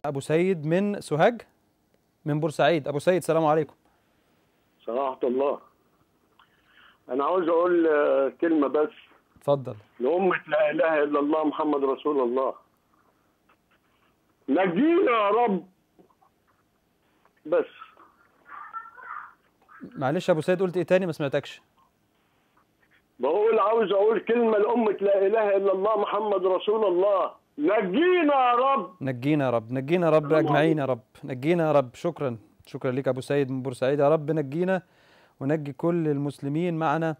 ابو سيد من سوهاج من بورسعيد ابو سيد سلام عليكم صراحة الله أنا عاوز أقول آه، كلمة بس اتفضل لأمة لا إله إلا الله محمد رسول الله نجينا يا رب بس معلش يا ابو سيد قلت ايه تاني ما سمعتكش بقول عاوز أقول كلمة لأمة لا إله إلا الله محمد رسول الله نجينا يا رب نجينا يا رب نجينا يا رب السلام اجمعين يا رب نجينا يا رب شكرا شكرا لك ابو سيد من بورسعيد يا رب نجينا ونجي كل المسلمين معنا